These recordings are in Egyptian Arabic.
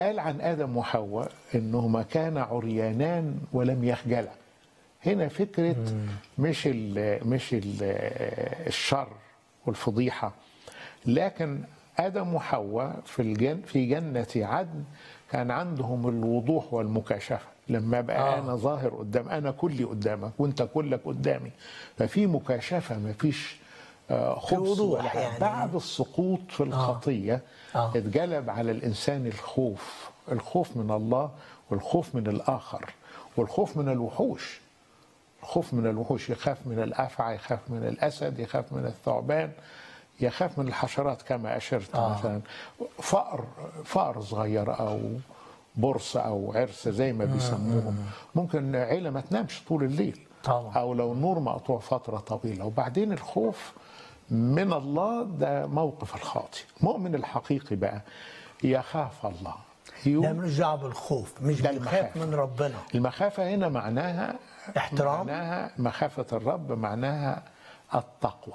قال عن ادم وحواء انهما كانا عريانان ولم يخجلا هنا فكره مش ال مش ال الشر والفضيحه لكن ادم وحواء في الجن في جنه عدن كان عندهم الوضوح والمكاشفه لما بقى آه. آه. انا ظاهر قدام انا كلي قدامك وانت كلك قدامي ففي مكاشفه ما فيش آه، خبث وضوح ولا حاجة. يعني. بعد السقوط في الخطيه آه. اتجلب على الانسان الخوف الخوف من الله والخوف من الاخر والخوف من الوحوش الخوف من الوحوش يخاف من الافعى يخاف من الاسد يخاف من الثعبان يخاف من الحشرات كما اشرت آه. آه. مثلا فأر فأر صغير او برص او عرس زي ما بيسموهم ممكن عيله ما تنامش طول الليل طبعا. او لو النور مقطوع فتره طويله وبعدين الخوف من الله ده موقف الخاطئ المؤمن الحقيقي بقى يخاف الله يو- ده ملوش دعوه بالخوف مش ده بيخاف المخافة. من ربنا المخافة هنا معناها احترام. معناها مخافة الرب معناها التقوى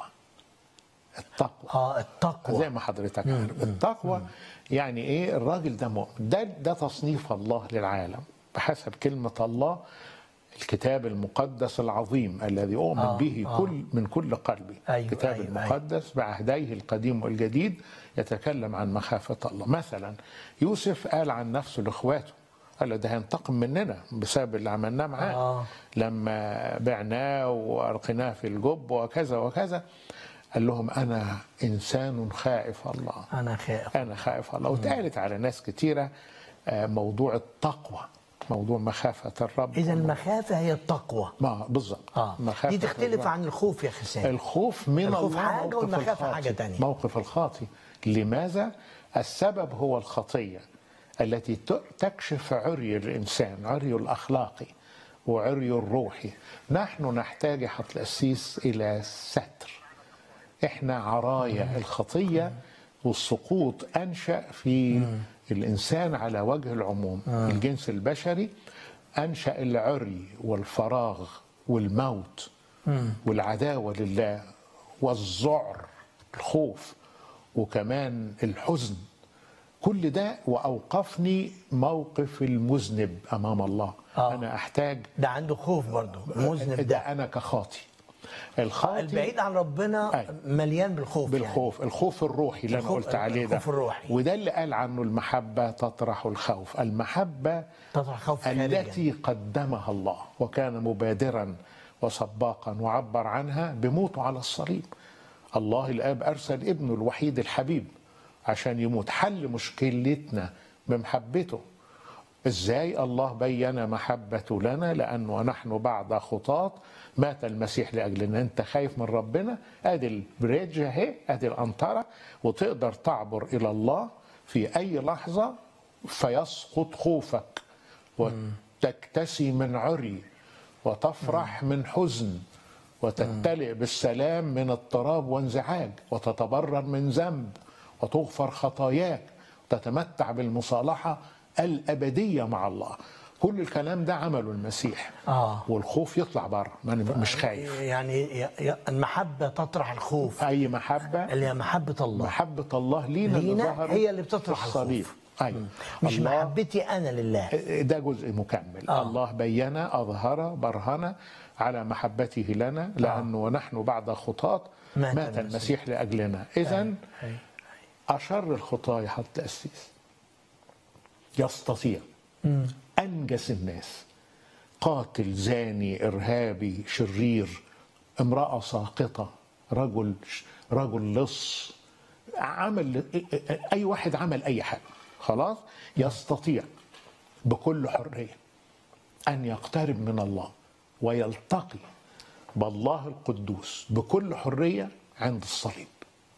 التقوى اه التقوى زي ما حضرتك عارف التقوى يعني ايه الراجل ده مؤمن ده ده تصنيف الله للعالم بحسب كلمة الله الكتاب المقدس العظيم الذي أؤمن آه، به آه. كل من كل قلبي أيوة، الكتاب أيوة، المقدس بعهديه القديم والجديد يتكلم عن مخافة الله مثلا يوسف قال عن نفسه لإخواته قال له ده هينتقم مننا بسبب اللي عملناه معاه آه. لما بعناه وألقيناه في الجب وكذا وكذا قال لهم أنا إنسان خائف الله انا خائف أنا خائف الله واتقالت على ناس كتيرة آه، موضوع التقوى موضوع مخافة الرب اذا المخافه هي التقوى ما بالظبط اه مخافة دي تختلف الرب. عن الخوف يا حسين الخوف من الخوف الله حاجة موقف والمخافة الخاطئ. حاجة تانية. موقف الخاطئ لماذا؟ السبب هو الخطية التي ت- تكشف عري الإنسان عري الأخلاقي وعري الروحي نحن نحتاج يا حضرة القسيس إلى ستر احنا عرايا الخطيه والسقوط انشا في الانسان على وجه العموم الجنس البشري انشا العري والفراغ والموت والعداوه لله والذعر الخوف وكمان الحزن كل ده واوقفني موقف المذنب امام الله آه. انا احتاج ده عنده خوف برضه مذنب ده ده انا كخاطي الخاطي البعيد عن ربنا أي. مليان بالخوف بالخوف الخوف الروحي اللي انا الخوف- قلت عليه ده الخوف الروحي. وده اللي قال عنه المحبه تطرح الخوف المحبه يعني تطرح خوف خارجا التي قدمها الله وكان مبادرا وسباقا وعبر عنها بموته على الصليب الله الاب ارسل ابنه الوحيد الحبيب عشان يموت حل مشكلتنا بمحبته ازاي الله بين محبته لنا لانه نحن بعد خطاة مات المسيح لاجلنا انت خايف من ربنا ادي البريدج اهي ادي القنطره وتقدر تعبر الى الله في اي لحظه فيسقط خوفك وتكتسي من عري وتفرح من حزن وتمتلئ بالسلام من اضطراب وانزعاج وتتبرر من ذنب وتغفر خطاياك وتتمتع بالمصالحه الابديه مع الله كل الكلام ده عمله المسيح آه. والخوف يطلع بره ما أنا مش خايف يعني ي- ي- المحبه تطرح الخوف اي محبه اللي هي محبه الله محبه الله لينا, اللي لينا ظهرت هي اللي بتطرح في الصليب الخوف. ايوه مش الله محبتي انا لله ده جزء مكمل آه. آه. الله بين أظهر برهن على محبته لنا لأنه ونحن بعد خطاة مات مات, المسيح. المسيح لأجلنا إذا أي. أشر الخطاة حتى تأسيس يستطيع أنجس الناس قاتل زاني إرهابي شرير امرأة ساقطة رجل رجل لص عمل أي واحد عمل أي حاجة خلاص يستطيع بكل حرية أن يقترب من الله ويلتقي بالله القدوس بكل حرية عند الصليب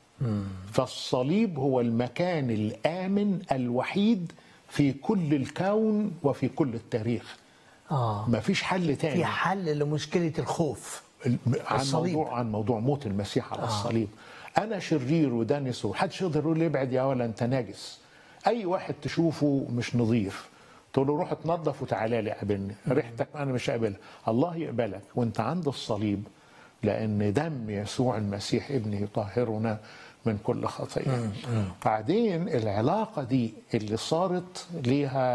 فالصليب هو المكان الآمن الوحيد في كل الكون وفي كل التاريخ اه ما فيش حل في تاني حل لمشكله الخوف عن الصليب. موضوع عن موضوع موت المسيح على الصليب انا شرير ودنس ومحدش يقدر يقول لي ابعد يا ولا انت ناجس اي واحد تشوفه مش نظيف تقول له روح اتنضف وتعالى لي قابلني ريحتك انا مش قابلها الله يقبلك وانت عند الصليب لان دم يسوع المسيح ابنه يطهرنا من كل خطيه بعدين العلاقه دي اللي صارت ليها